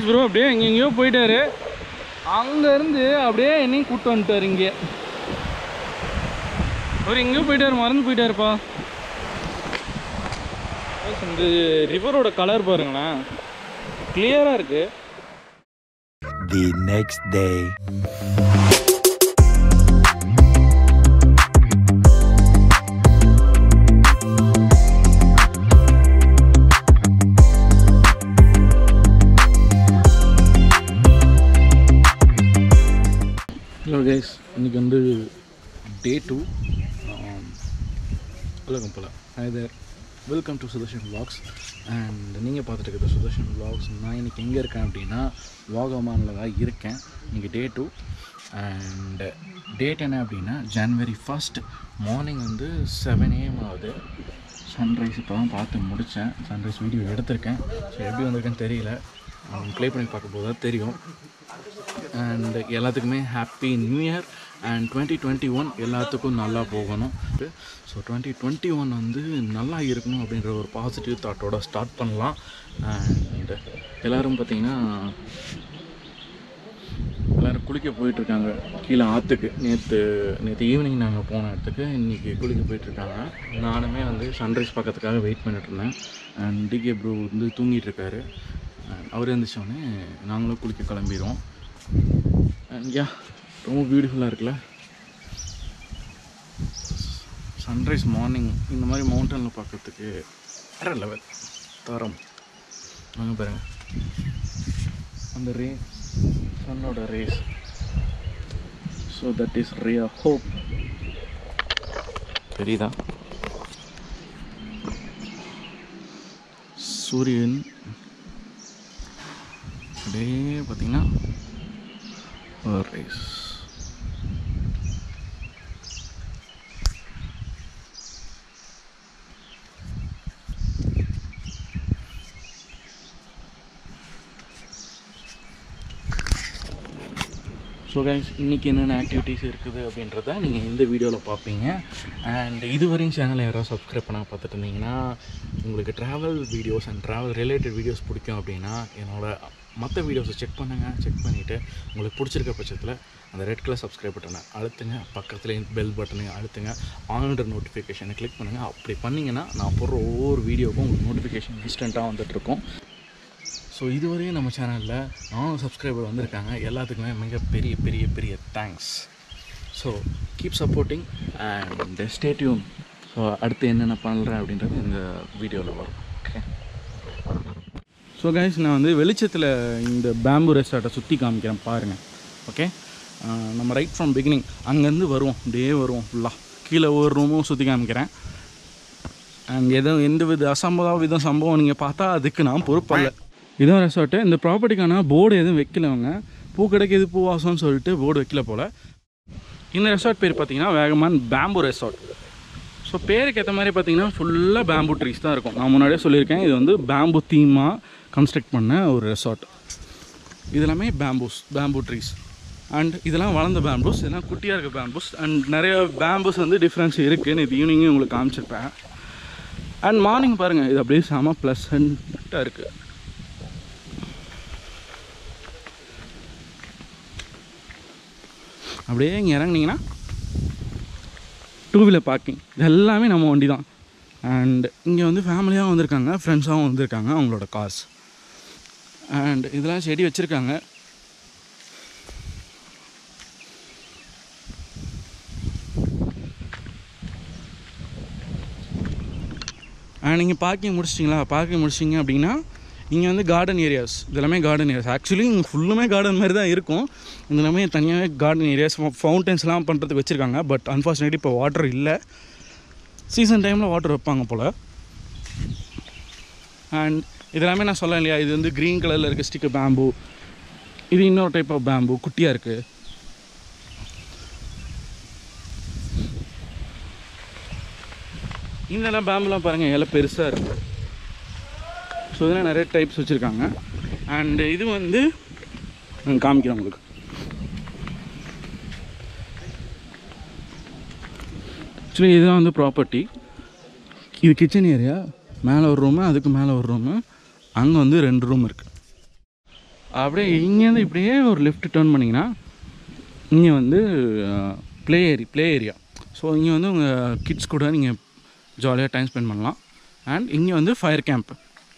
Bro அப்படியே எங்கெங்கேயோ போயிட்டாரு அங்கேருந்து அப்படியே என்னையும் கூப்பிட்டு வந்துட்டார் இங்கே அவர் எங்கேயோ போயிட்டாரு மறந்து போயிட்டாருப்பா இந்த ரிவரோட கலர் பாருங்களேன் கிளியராக இருக்குது The next day. Hello guys இன்றைக்கி வந்து டே டூ உலகம் போல இது welcome to Sudarshan vlogs and நீங்கள் பார்த்துட்டு இருக்கிறது சுதர்ஷன் vlogs நான் இன்றைக்கி எங்கே இருக்கேன் அப்படின்னா வாகமானில் தான் இருக்கேன் இன்றைக்கி டே டூ அண்ட் டேட் என்ன அப்படின்னா ஜனவரி ஃபஸ்ட் மார்னிங் வந்து செவன் ஏஎம் ஆகுது சன்ரைஸ் இப்போ தான் பார்த்து முடித்தேன் சன்ரைஸ் வீடியோ எடுத்திருக்கேன் ஸோ எப்படி வந்திருக்கேன்னு தெரியல ப்ளே பண்ணி பார்க்கும்போது தான் தெரியும் அண்ட் எல்லாத்துக்குமே happy new year and twenty twenty one எல்லாத்துக்கும் நல்லா போகணும் ஸோ டுவெண்ட்டி டுவெண்ட்டி ஒன் வந்து நல்லா இருக்கணும் அப்படின்ற ஒரு பாசிட்டிவ் தாட்டோட ஸ்டார்ட் பண்ணலாம் அண்ட் எல்லோரும் பார்த்தீங்கன்னா எல்லோரும் குளிக்க போயிட்டுருக்காங்க கீழே ஆற்றுக்கு நேற்று நேற்று ஈவினிங் நாங்கள் போன இடத்துக்கு இன்றைக்கி குளிக்க போயிட்டுருக்காங்க நானுமே வந்து சன்ரைஸ் பார்க்கறதுக்காக வெயிட் பண்ணிட்டு இருந்தேன் அண்ட் டிகே ப்ரோ வந்து தூங்கிட்டு இருக்காரு And அவர் எழுந்திரிச்சோடனே நாங்களும் குளிக்க கிளம்பிடுவோம் அண்ட் யா ரொம்ப பியூட்டிஃபுல்லாக இருக்குல்ல சன்ரைஸ் மார்னிங் இந்த மாதிரி மவுண்டனில் பார்க்கறதுக்கு வேற லெவல் தரம் வாங்க பாருங்க அந்த ரே சன்னோட rays so that is ray hope தெரியுதா சூரியன் அப்படியே பார்த்தீங்கன்னா ஒரு ரேஸ் ஸோ கைஸ் இன்றைக்கி என்னென்ன ஆக்டிவிட்டீஸ் இருக்குது அப்படின்றத நீங்கள் இந்த வீடியோவில் பார்ப்பீங்க அண்ட் இதுவரையும் சேனலை யாராவது சப்ஸ்கிரைப் பண்ண பார்த்துட்டு இருந்தீங்கன்னா உங்களுக்கு travel videos and travel related videos பிடிக்கும் அப்படின்னா என்னோட மற்ற வீடியோஸை செக் பண்ணுங்கள் செக் பண்ணிவிட்டு உங்களுக்கு பிடிச்சிருக்க பட்சத்தில் அந்த ரெட் கலர் சப்ஸ்கிரைப் பட்டனை அழுத்துங்க பக்கத்துலேயே பெல் பட்டனை அழுத்துங்க ஆன்ன்ற நோட்டிஃபிகேஷனை கிளிக் பண்ணுங்கள் அப்படி பண்ணிங்கன்னா நான் போடுற ஒவ்வொரு வீடியோக்கும் உங்களுக்கு நோட்டிஃபிகேஷன் இன்ஸ்டண்ட்டாக வந்துட்டுருக்கும் ஸோ இதுவரையும் நம்ம சேனலில் நானும் சப்ஸ்கிரைபர் வந்திருக்காங்க எல்லாத்துக்குமே மிக பெரிய பெரிய பெரிய thanks so keep supporting and stay tuned so அடுத்து என்னென்ன பண்ணுறேன் அப்படின்றது இந்த வீடியோவில் வரும் ஓகே ஸோ கைஸ் நான் வந்து வெளிச்சத்தில் இந்த பேம்பு ரெஸ்டார்ட்டை சுற்றி காமிக்கிறேன் பாருங்கள் ஓகே நம்ம ரைட் ஃப்ரம் பிகினிங் அங்கேருந்து வருவோம் அப்படியே வருவோம் ஃபுல்லாக கீழே ஒரு ரூமும் சுற்றி காமிக்கிறேன் அண்ட் எதுவும் எந்த வித அசம்பவம் சம்பவம் நீங்கள் பார்த்தா அதுக்கு நான் பொறுப்பல்ல இதான் ரெசார்ட்டு இந்த ப்ராப்பர்ட்டிக்கான போர்டு எதுவும் வைக்கல அவங்க பூக்கடைக்கு இது பூவாசம்னு சொல்லிட்டு போர்டு வைக்கல போல் இந்த ரெசார்ட் பேர் பார்த்தீங்கன்னா வேகமான் பேம்பு ரெசார்ட் ஸோ பேருக்கு ஏற்ற மாதிரி பார்த்தீங்கன்னா ஃபுல்லாக பேம்பு ட்ரீஸ் தான் இருக்கும் நான் முன்னாடியே சொல்லியிருக்கேன் இது வந்து பேம்பு தீமாக கன்ஸ்ட்ரக்ட் பண்ண ஒரு ரெசார்ட் இது எல்லாமே பேம்பூஸ் பேம்பு ட்ரீஸ் அண்ட் இதெல்லாம் வளர்ந்த பேம்பூஸ் இதெல்லாம் குட்டியாக இருக்க பேம்பூஸ் அண்ட் நிறைய பேம்பூஸ் வந்து டிஃப்ரென்ஸ் இருக்குது இது ஈவினிங்கே உங்களுக்கு காமிச்சிருப்பேன் அண்ட் மார்னிங் பாருங்கள் இது அப்படியே செம ப்ளசண்ட்டாக இருக்குது அப்படியே இங்கே இறங்குனீங்கன்னா டூ வீலர் பார்க்கிங் இது எல்லாமே நம்ம வண்டி தான் அண்ட் இங்கே வந்து ஃபேமிலியாகவும் வந்திருக்காங்க ஃப்ரெண்ட்ஸாகவும் வந்திருக்காங்க அவங்களோட கார்ஸ் அண்ட் இதெல்லாம் செடி வச்சுருக்காங்க அண்ட் நீங்கள் பார்க்கிங் முடிச்சிட்டிங்களா பார்க்கிங் முடிச்சிங்க அப்படின்னா இங்கே வந்து கார்டன் ஏரியாஸ் இதெல்லாமே கார்டன் ஏரியாஸ் ஆக்சுவலி இங்கே ஃபுல்லுமே கார்டன் மாதிரி தான் இருக்கும் இது எல்லாமே தனியாகவே கார்டன் ஏரியாஸ் ஃபவுண்டன்ஸ்லாம் பண்ணுறதுக்கு வச்சுருக்காங்க பட் அன்ஃபார்ச்சுனேட்லி இப்போ வாட்டர் இல்லை சீசன் டைமில் வாட்டர் வைப்பாங்க போல் அண்ட் இதெல்லாமே நான் சொல்ல இல்லையா இது வந்து க்ரீன் கலரில் இருக்க ஸ்டிக்கு பேம்பு இது இன்னொரு டைப் ஆஃப் பேம்பு குட்டியாக இருக்குது இதெல்லாம் பேம்புலாம் பாருங்கள் இலை பெருசாக இருக்குது ஸோ இதெல்லாம் நிறைய டைப்ஸ் வச்சுருக்காங்க அண்டு இது வந்து நான் காமிக்கிறேன் உங்களுக்கு ஆக்சுவலி இதுதான் வந்து ப்ராப்பர்ட்டி இது கிச்சன் ஏரியா மேலே ஒரு ரூமு அதுக்கு மேலே ஒரு ரூமு அங்கே வந்து ரெண்டு ரூம் இருக்குது அப்படியே இங்கேருந்து இப்படியே ஒரு லெஃப்ட் டேர்ன் பண்ணிங்கன்னா இங்கே வந்து ப்ளே ஏரி ப்ளே ஏரியா ஸோ இங்கே வந்து உங்கள் கிட்ஸ் கூட நீங்கள் ஜாலியாக டைம் ஸ்பெண்ட் பண்ணலாம் அண்ட் இங்கே வந்து ஃபயர் கேம்ப்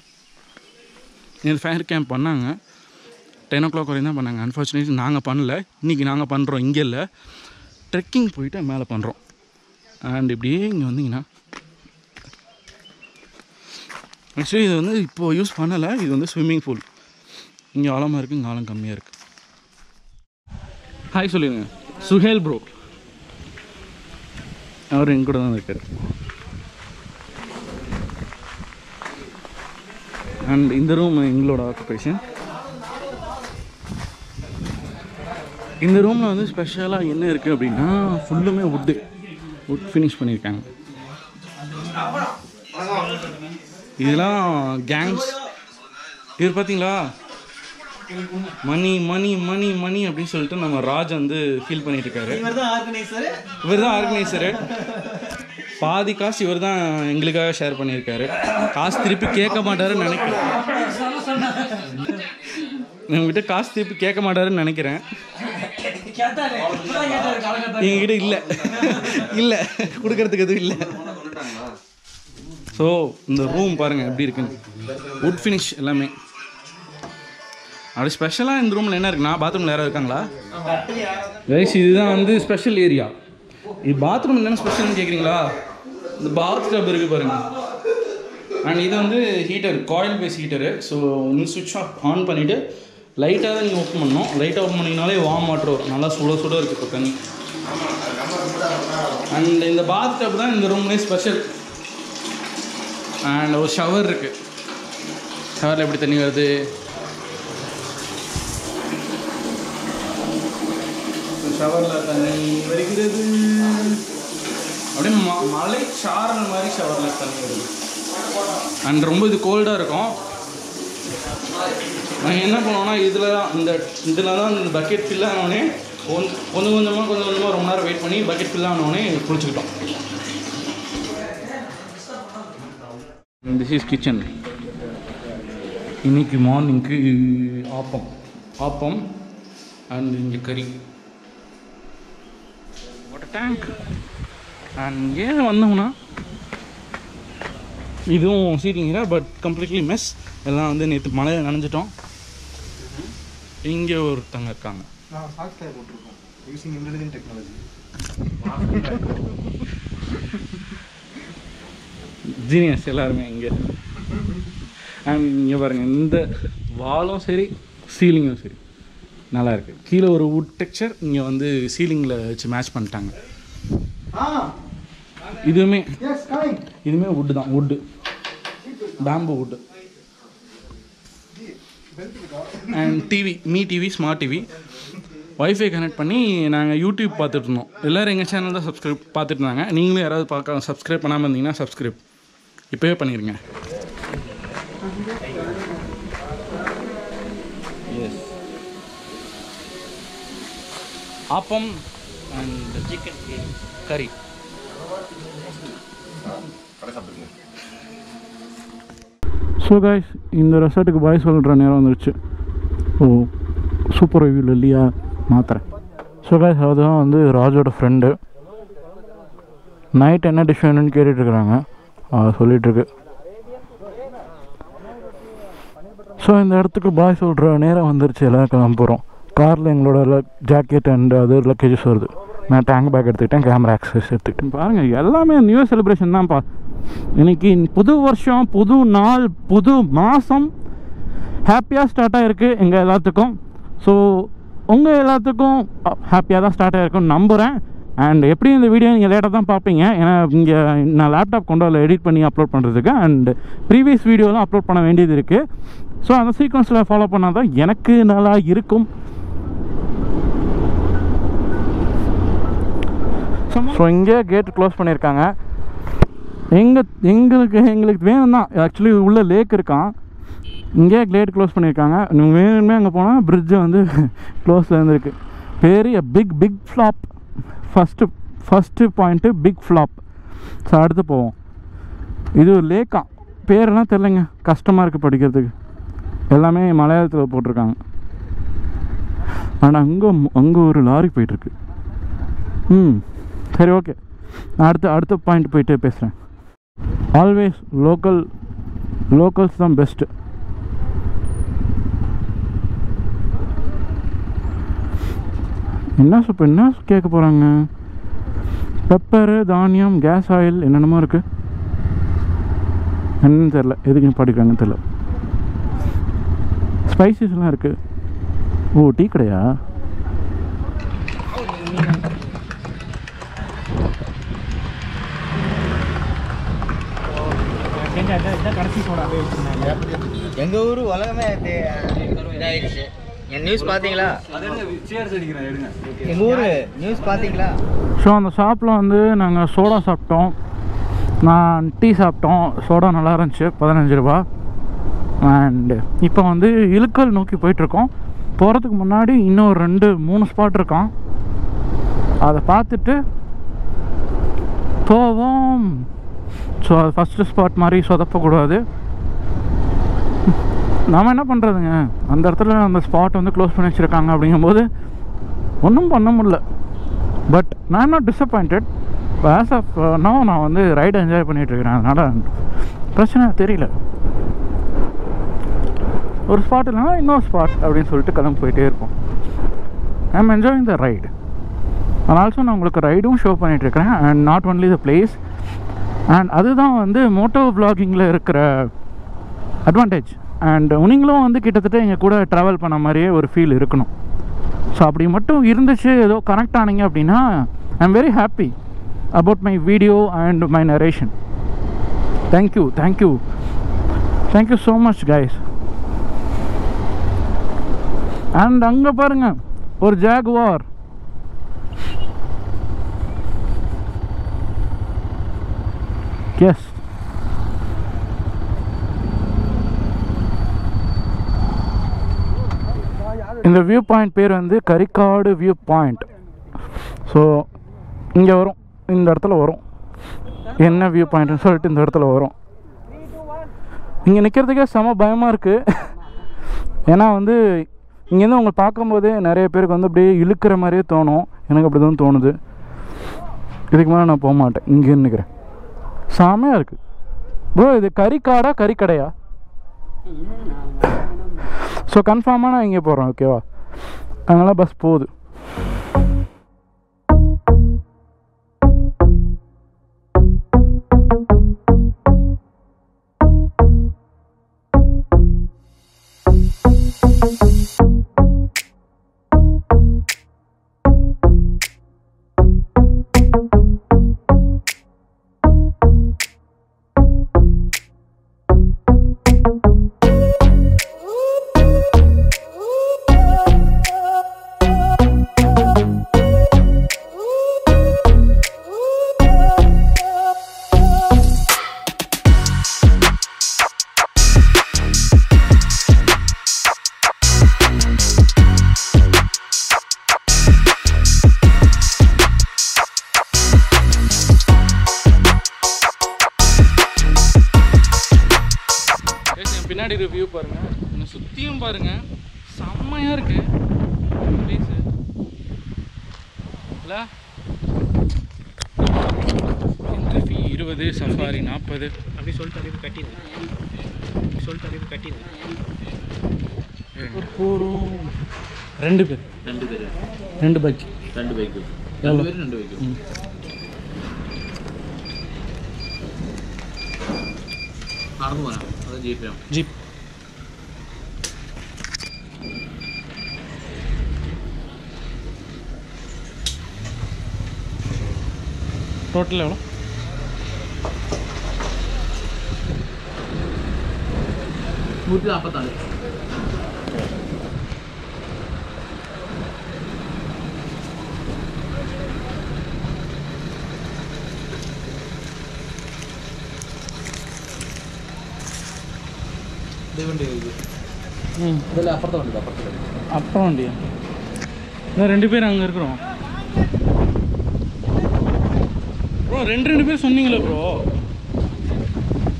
இந்த ஃபயர் கேம்ப் பண்ணாங்க டென் ஓ கிளாக் வரையும் தான் பண்ணாங்க அன்ஃபார்ச்சுனேட்லி நாங்கள் பண்ணல இன்றைக்கி நாங்கள் பண்ணுறோம் இங்கே இல்லை ட்ரெக்கிங் போயிட்டு மேலே பண்ணுறோம் அண்ட் இப்படியே இங்கே வந்தீங்கன்னா ஆக்சுவலி இது வந்து இப்போது யூஸ் பண்ணலை இது வந்து ஸ்விம்மிங் பூல் இங்கே ஆழமாக இருக்குது இங்கே ஆழம் கம்மியாக இருக்குது ஹாய் சொல்லுங்க சுஹேல் ப்ரோ அவர் எங்க கூட தான் இருக்கார் அண்ட் இந்த ரூம் எங்களோட ஆக்குபேஷன் இந்த ரூமில் வந்து ஸ்பெஷலாக என்ன இருக்குது அப்படின்னா ஃபுல்லுமே வுட்டு வுட் ஃபினிஷ் பண்ணியிருக்காங்க இதெல்லாம் கேங்ஸ் இவர் பார்த்தீங்களா மணி மணி மணி மணி அப்படின்னு சொல்லிட்டு நம்ம ராஜ் வந்து ஃபீல் பண்ணிட்டு இருக்காரு இவர் தான் ஆர்கனைசரு பாதி காசு இவர் தான் எங்களுக்காக ஷேர் பண்ணியிருக்காரு காசு திருப்பி கேட்க மாட்டாருன்னு நினைக்கிறேன் நம்மகிட்ட காசு திருப்பி கேட்க மாட்டாருன்னு நினைக்கிறேன் எங்ககிட்ட இல்லை இல்லை கொடுக்கறதுக்கு எதுவும் இல்லை ஸோ இந்த ரூம் பாருங்கள் எப்படி இருக்குன்னு வுட் ஃபினிஷ் எல்லாமே அப்படி ஸ்பெஷலாக இந்த ரூமில் என்ன இருக்குன்னா பாத்ரூமில் யாராவது இருக்காங்களா ரைஸ் இதுதான் வந்து ஸ்பெஷல் ஏரியா இது பாத்ரூம் என்னென்ன ஸ்பெஷல்னு கேட்குறீங்களா இந்த பாத் டப் இருக்குது பாருங்க அண்ட் இது வந்து heater coil base heater so நீங்கள் சுவிட்ச் ஆஃப் ஆன் பண்ணிவிட்டு லைட்டாக தான் நீங்கள் ஓப்பன் பண்ணணும் லைட்டாக ஓப்பன் பண்ணிங்கனாலே வார்ம் வாட்டர் வரும் நல்லா சுட சுட இருக்குது இப்போ தண்ணி அண்ட் இந்த பாத் டப் தான் இந்த ரூம்லேயே ஸ்பெஷல் அண்ட் ஒரு ஷவர் இருக்குது ஷவரில் எப்படி தண்ணி வருது ஷவரில் தண்ணி வருகிறது அப்படியே ம மலை சாரல் மாதிரி ஷவரில் தண்ணி வருது அண்ட் ரொம்ப இது கோல்டாக இருக்கும் நாங்கள் என்ன பண்ணுவோம்னா இதில் தான் இந்த இதில் தான் இந்த பக்கெட் ஃபில் ஆனோடனே கொஞ்சம் கொஞ்சம் கொஞ்சமாக கொஞ்சம் கொஞ்சமாக ரொம்ப நேரம் வெயிட் பண்ணி பக்கெட் ஃபில் ஆனோடனே குளிச்சுக்கிட்டோம் திஸ் இஸ் கிச்சன் இன்னைக்கு மார்னிங்க்கு ஆப்பம் ஆப்பம் அண்ட் இங்கே கறி வாட்டர் டேங்க் அண்ட் ஏன் வந்தோம்னா இதுவும் சீட்டிங்கிறா பட் கம்ப்ளீட்லி மெஸ் எல்லாம் வந்து நேற்று மழையில் நனைஞ்சிட்டோம் இங்கே ஒருத்தங்க இருக்காங்க நான் சாக்ஸ் டைப் போட்டிருக்கோம் யூசிங் இன்டெலிஜென்ட் டெக்னாலஜி ஜீனியஸ் எல்லாருமே இங்கே அண்ட் இங்கே பாருங்கள் இந்த வாலும் சரி சீலிங்கும் சரி நல்லா இருக்கு கீழே ஒரு வுட் டெக்ஸ்சர் இங்கே வந்து சீலிங்கில் வச்சு மேட்ச் பண்ணிட்டாங்க ஆ இதுவுமே எஸ் கமிங் இதுவுமே வுட்டு தான் wood bamboo wood and TV Mi TV smart TV wifi connect பண்ணி நாங்கள் யூடியூப் பார்த்துட்டு இருந்தோம் எல்லோரும் எங்கள் சேனல் தான் சப்ஸ்கிரைப் பார்த்துட்டு இருந்தாங்க நீங்களும் யாராவது பார்க்க சப்ஸ்கிரைப் பண்ணாமல் இருந்தீங்கன்னா சப்ஸ்கிரைப் இப்போவே பண்ணிடுங்க yes appam and chicken curry so guys இந்த ரெசார்ட்டுக்கு பாய் சொல்கிற நேரம் வந்துருச்சு ஓ சூப்பர் ரிவ்யூவில் இல்லையா மாத்திரேன் ஸோ கைஸ் அதுதான் வந்து ராஜோட ஃப்ரெண்டு நைட் என்ன டிஷ் வேணும்னு கேட்டுட்ருக்குறாங்க சொல்லிகிட்ருக்கு ஸோ இந்த இடத்துக்கு பாய் சொல்கிற நேரம் வந்துருச்சு எல்லாம் கிளம்ப போகிறோம் காரில் எங்களோட ஜாக்கெட் அண்ட் அதர் லக்கேஜஸ் வருது நான் டேங்க் பேக் எடுத்துக்கிட்டேன் கேமரா ஆக்சஸ் எடுத்துக்கிட்டேன் பாருங்கள் எல்லாமே நியூ செலிப்ரேஷன் தான்ப்பா இன்னைக்கு புது வருஷம் புது நாள் புது மாதம் ஹாப்பியாக ஸ்டார்ட் ஆகிருக்கு எங்கள் எல்லாத்துக்கும் ஸோ உங்கள் எல்லாத்துக்கும் ஹாப்பியாக தான் ஸ்டார்ட் ஆகிருக்குன்னு நம்புகிறேன் அண்ட் எப்படி இந்த வீடியோ நீங்கள் லேட்டாக தான் பார்ப்பீங்க ஏன்னா இங்கே நான் லேப்டாப் கொண்டு வரல எடிட் பண்ணி அப்லோட் பண்ணுறதுக்கு அண்ட் ப்ரீவியஸ் வீடியோலாம் அப்லோட் பண்ண வேண்டியது இருக்குது ஸோ அந்த சீக்வன்ஸில் ஃபாலோ பண்ணால் தான் எனக்கு நல்லா இருக்கும் ஸோ இங்கே கேட் க்ளோஸ் பண்ணியிருக்காங்க எங்கள் எங்களுக்கு எங்களுக்கு வேணும் தான் ஆக்சுவலி உள்ள லேக் இருக்கான் இங்கே கேட் க்ளோஸ் பண்ணியிருக்காங்க நீங்கள் வேணுமே அங்கே போனால் பிரிட்ஜு வந்து க்ளோஸில் இருந்திருக்கு பெரிய big big flop first first point big flop so அடுத்து போவோம் இது ஒரு லேக்கா பேரெல்லாம் தெரிலங்க கஷ்டமாக இருக்குது படிக்கிறதுக்கு எல்லாமே மலையாளத்தில் போட்டிருக்காங்க ஆனால் அங்கே அங்கே ஒரு லாரி போயிட்டுருக்கு ம் சரி ஓகே நான் அடுத்த அடுத்த பாயிண்ட் போயிட்டு பேசுகிறேன் ஆல்வேஸ் லோக்கல் லோக்கல்ஸ் தான் பெஸ்ட்டு என்ன இப்போ என்ன கேட்க போகிறாங்க பெப்பரு தானியம் கேஸ் ஆயில் என்னென்னமோ இருக்குது என்னன்னு தெரில எதுக்கு படிக்கிறாங்கன்னு தெரில ஸ்பைசஸ்லாம் இருக்குது ஓ டீ கடையா கடைசி சோடா எங்க ஊர் உலகமே இது, இதாயிடுச்சு என் நியூஸ் பாத்தீங்களா எங்க ஊரு நியூஸ் பாத்தீங்களா ஸோ அந்த ஷாப்பில் வந்து நாங்கள் சோடா சாப்பிட்டோம் நான் டீ சாப்பிட்டோம் சோடா நல்லா இருந்துச்சு பதினஞ்சு ரூபா அண்டு இப்போ வந்து இழுக்கல் நோக்கி போயிட்டுருக்கோம் போகிறதுக்கு முன்னாடி இன்னும் ஒரு ரெண்டு மூணு ஸ்பாட் இருக்கான் அதை பார்த்துட்டு போவோம் ஸோ அது ஃபஸ்ட்டு ஸ்பாட் மாதிரி சொதப்பக்கூடாது நாம் என்ன பண்ணுறதுங்க அந்த இடத்துல அந்த ஸ்பாட் வந்து க்ளோஸ் பண்ணி வச்சுருக்காங்க அப்படிங்கும்போது ஒன்றும் பண்ண முடியல பட் நான் not disappointed as of no நான் வந்து ரைடு என்ஜாய் பண்ணிகிட்ருக்கிறேன் அதனால் பிரச்சனை தெரியல ஒரு ஸ்பாட் இல்லைனா இன்னொரு ஸ்பாட் அப்படின்னு சொல்லிட்டு கிளம்பி போயிட்டே இருப்போம் I am enjoying the ride and also நான் உங்களுக்கு ரைடும் ஷோ பண்ணிகிட்ருக்கிறேன் and not only the place and அதுதான் வந்து மோட்டோ vloggingல இருக்கிற அட்வான்டேஜ் அண்ட் நீங்களும் வந்து கிட்டத்தட்ட எங்கள் கூட ட்ராவல் பண்ண மாதிரியே ஒரு ஃபீல் இருக்கணும் ஸோ அப்படி மட்டும் இருந்துச்சு ஏதோ கனெக்ட் ஆனீங்க அப்படின்னா I am very happy about my video and my narration thank you thank you thank you so much guys and அங்கே பாருங்க ஒரு ஜாகுவார் எஸ் இந்த வியூ பாயிண்ட் பேர் வந்து கரிக்காடு வியூ பாயிண்ட் ஸோ இங்கே வரும் இந்த இடத்துல வரும் என்ன வியூ பாயிண்ட்னு சொல்லிட்டு இந்த இடத்துல வரும் இங்கே நிற்கிறதுக்கே செம பயமாக இருக்குது ஏன்னா வந்து இங்கேருந்து உங்களை பார்க்கும்போதே நிறைய பேருக்கு வந்து அப்படியே இழுக்கிற மாதிரியே தோணும் எனக்கு அப்படி தான் தோணுது இதுக்கு மேலே நான் போக மாட்டேன் இங்கே நிற்கிறேன் செமையாக இருக்குது ப்ரோ இது கறிக்காடா கறிக்கடையா ஸோ கன்ஃபார்மாக நான் இங்கே போகிறோம் ஓகேவா அதனால் பஸ் போகுது என் பின்னாடி ரிவ்யூ பாருங்க என்னை சுற்றியும் பாருங்க செம்மையாக இருக்கு ப்ளீஸு இல்லை என்ட்ரி ஃபீ இருபது சஃபாரி நாற்பது அப்படி சொல்லிட்டு அறிவு கட்டிடு சொல்லிட்டு அறிவு கட்டிடு போகிறோம் ரெண்டு பேர் ரெண்டு பேர் ரெண்டு பைக் ரெண்டு பைக்கு எவ்வளோ? பேர் ரெண்டு பைக்கு ம். நடந்து போகிறேன் அதான் ஜிபே ஜீப் டோட்டல் எவ்வளோ நூற்றி நாற்பத்தாறு വണ്ടി ம் ഇതല്ല അപ്പുറത്തെ വണ്ടി അപ്പുറത്തെ വണ്ടി அப்புறம் வண்டியா இன்னும் ரெண்டு பேர் அங்கே இருக்கிறோம் ப்ரோ ரெண்டு ரெண்டு பேர் சொன்னீங்களே ப்ரோ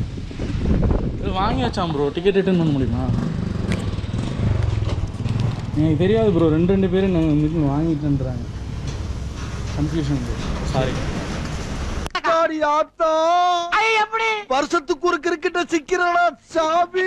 இது வாங்கியாச்சாம் ப்ரோ டிக்கெட் ரிட்டர்ன் பண்ண முடியுமா எனக்கு தெரியாது ப்ரோ ரெண்டு ரெண்டு பேரும் நாங்கள் வந்து வாங்கிட்டுன்றாங்க கன்ஃபியூஷன் சாரி வருஷத்துக்கு ஒரு கிரிக்கெட்ட சிக்கிறனா சாமி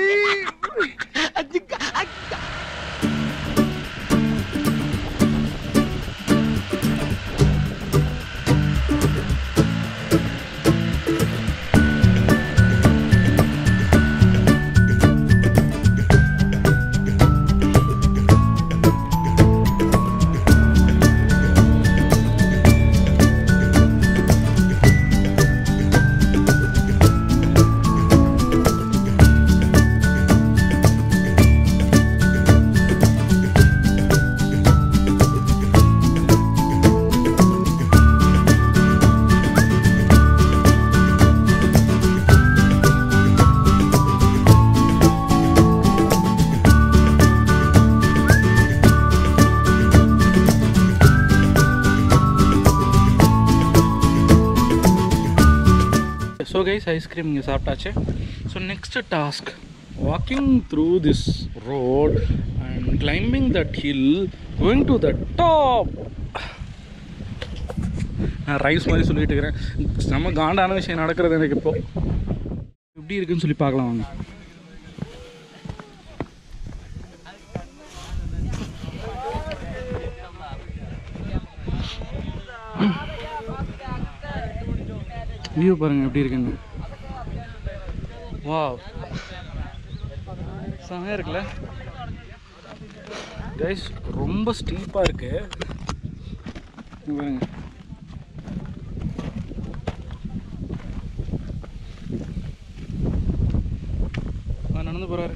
ஸோ கைஸ் ஐஸ்கிரீம் இங்கே சாப்பிட்டாச்சு so next task walking through this road and climbing that hill going to the top நான் ரைஸ் மாதிரி சொல்லிட்டு இருக்கிறேன் செம்ம காண்டான விஷயம் நடக்கிறது எனக்கு இப்போ எப்படி இருக்குன்னு சொல்லி பார்க்கலாம் வாங்க வியூ பாருங்க எப்படி இருக்குன்னு வா செமையாக இருக்குல்ல கைஸ் ரொம்ப ஸ்டீப்பாக இருக்கு இங்க பாருங்க அவர் நடந்து போகிறாரு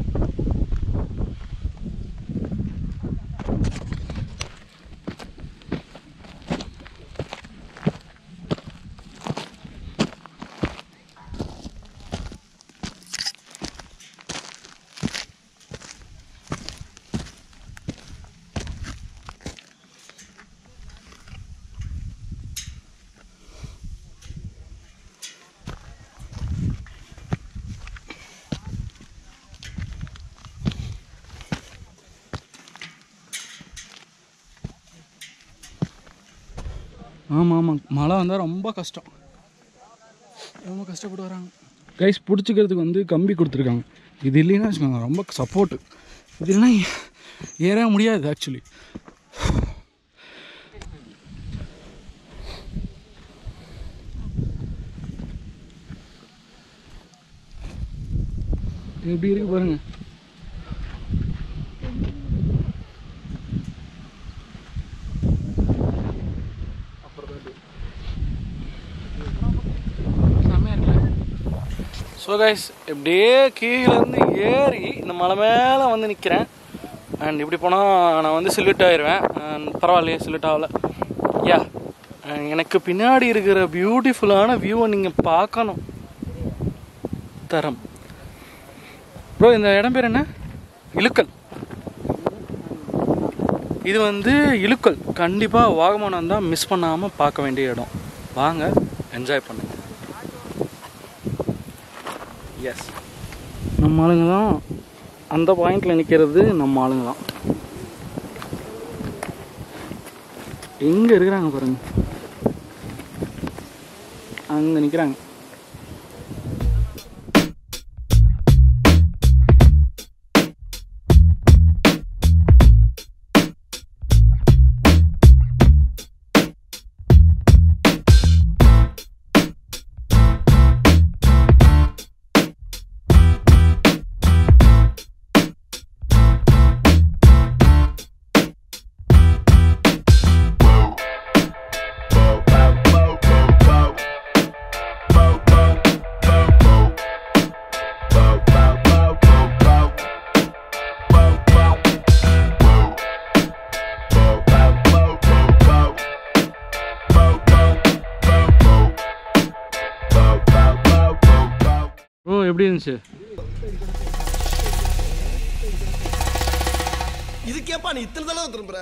ஆமாம் ஆமாம் மழை வந்தால் ரொம்ப கஷ்டம் ரொம்ப கஷ்டப்பட்டு வராங்க கைஸ் பிடிச்சிக்கிறதுக்கு வந்து கம்பி கொடுத்துருக்காங்க இது இல்லைன்னா வச்சுக்கோங்க ரொம்ப சப்போர்ட்டு இது இல்லைன்னா ஏற முடியாது ஆக்சுவலி எப்படி இருக்கு பாருங்க செம்மையா இருக்குல்ல ஸோ கைஸ் இப்படியே கீழேருந்து ஏறி இந்த மலை மேலே வந்து நிற்கிறேன் அண்ட் இப்படி போனால் நான் வந்து சில்லுட் ஆயிடுவேன் And பரவாயில்லையே சில்லுட் ஆகல யா எனக்கு பின்னாடி இருக்கிற பியூட்டிஃபுல்லான வியூவை நீங்கள் பார்க்கணும் தரம் ப்ரோ இந்த இடம் பேர் என்ன இலுக்கல் இது வந்து இலுக்கல் கண்டிப்பாக வாகமானம் தான் மிஸ் பண்ணாமல் பார்க்க வேண்டிய இடம் வாங்க என்ஜாய் பண்ணுங்க எஸ் நம்ம ஆளுங்க தான் அந்த பாயிண்டில் நிற்கிறது நம்ம ஆளுங்க தான் எங்கே இருக்கிறாங்க பாருங்க அங்கே நிற்கிறாங்க ஓ எப்படி இருந்துச்சு இதுக்கேப்பா நீ இத்தனை தடவை திரும்புற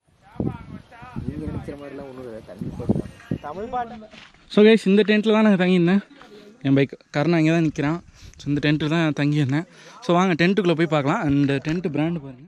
தமிழ் பாட்டு ஸோ கைஸ் இந்த டென்ட்டில் தான் நாங்கள் தங்கியிருந்தேன் என் பைக் கருணா இங்கே தான் நிற்கிறான் ஸோ இந்த டென்ட்டில் தான் தங்கியிருந்தேன் ஸோ வாங்க டென்ட்டுக்குள்ளே போய் பார்க்கலாம் அந்த டென்ட்டு பிராண்டு பாருங்கள்